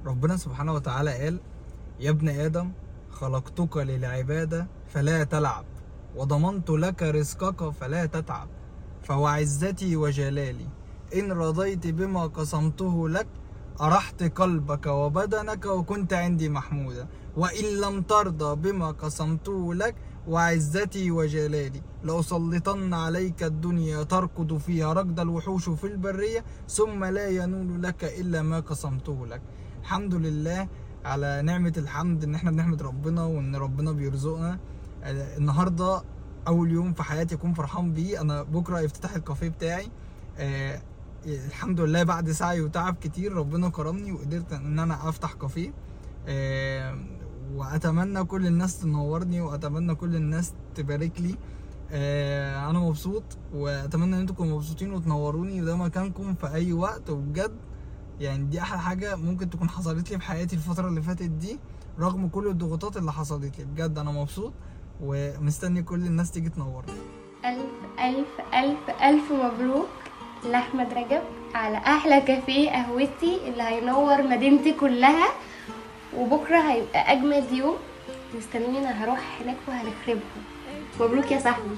ربنا سبحانه وتعالى قال يا ابن آدم خلقتك للعبادة فلا تلعب وضمنت لك رزقك فلا تتعب فوعزتي وجلالي إن رضيت بما قسمته لك أرحت قلبك وبدنك وكنت عندي محمودا وإن لم ترضى بما قسمته لك وعزتي وجلالي لأسلطن عليك الدنيا تركض فيها ركض الوحوش في البرية ثم لا ينول لك إلا ما قسمته لك الحمد لله على نعمة الحمد إن إحنا بنحمد ربنا وإن ربنا بيرزقنا آه، النهاردة أول يوم في حياتي أكون فرحان بيه أنا بكرة افتتاح الكافيه بتاعي آه، الحمد لله بعد سعي وتعب كتير ربنا كرمني وقدرت ان انا افتح كافيه آه، واتمنى كل الناس تنورني واتمنى كل الناس تبارك لي آه، انا مبسوط واتمنى ان انتم تكونوا مبسوطين وتنوروني وده مكانكم في اي وقت وبجد يعني دي احلى حاجه ممكن تكون حصلت لي في حياتي الفتره اللي فاتت دي رغم كل الضغوطات اللي حصلت لي بجد انا مبسوط ومستني كل الناس تيجي تنورني ألف ألف ألف ألف مبروك لأحمد رجب على أحلى كافيه قهوتي اللي هينور مدينتي كلها وبكرة هيبقى أجمد يوم مستنيين أنا هروح هناك وهنخربها مبروك يا صاحبي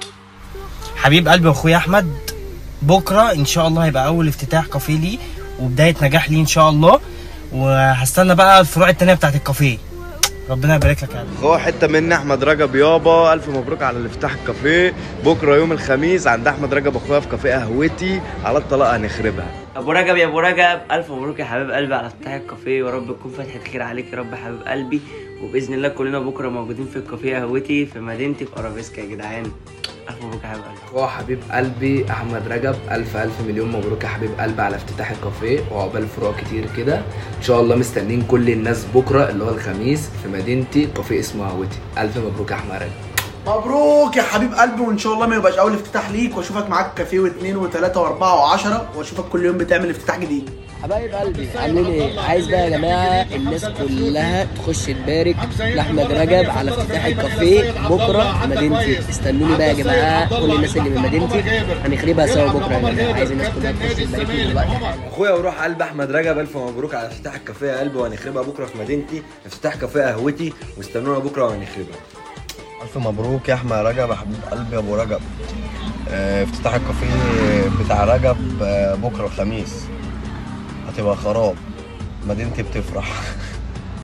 حبيب قلبي واخويا احمد بكره ان شاء الله هيبقى اول افتتاح كافيه لي وبدايه نجاح لي ان شاء الله وهستنى بقى الفروع التانية بتاعت الكافيه ربنا يبارك لك يا قلبي هو حته من احمد رجب يابا الف مبروك على الافتتاح الكافيه بكره يوم الخميس عند احمد رجب اخويا في كافيه قهوتي على الطلاق هنخربها ابو رجب يا ابو رجب الف مبروك يا حبيب قلبي على افتتاح الكافيه ويا رب تكون فتحه خير عليك يا رب يا حبيب قلبي وباذن الله كلنا بكره موجودين في الكافيه قهوتي في مدينتي في ارابيسكا يا جدعان الف مبروك يا حبيب قلبي هو حبيب قلبي احمد رجب الف الف مليون مبروك يا حبيب قلبي على افتتاح الكافيه وعقبال فروع كتير كده ان شاء الله مستنيين كل الناس بكره اللي هو الخميس في مدينتي كافيه اسمه هوتي الف مبروك يا احمد رجب مبروك يا حبيب قلبي وان شاء الله ما يبقاش اول افتتاح ليك واشوفك معاك كافيه واثنين وثلاثه واربعه وعشره واشوفك كل يوم بتعمل افتتاح جديد حبايب قلبي عاملين ايه؟ عايز بقى يا جماعه الناس كلها تخش تبارك لاحمد رجب على افتتاح الكافيه بكره في مدينتي استنوني بقى يا جماعه كل الناس اللي من مدينتي هنخربها سوا بكره يا جماعه عايز الناس كلها تخش تبارك لي دلوقتي اخويا وروح قلب احمد رجب الف مبروك على افتتاح الكافيه يا قلبي وهنخربها بكره في مدينتي افتتاح كافيه قهوتي واستنونا بكره وهنخربها ألف مبروك يا أحمد رجب يا حبيب قلبي يا أبو رجب آه، افتتاح الكافيه بتاع رجب آه، بكرة الخميس هتبقى خراب مدينتي بتفرح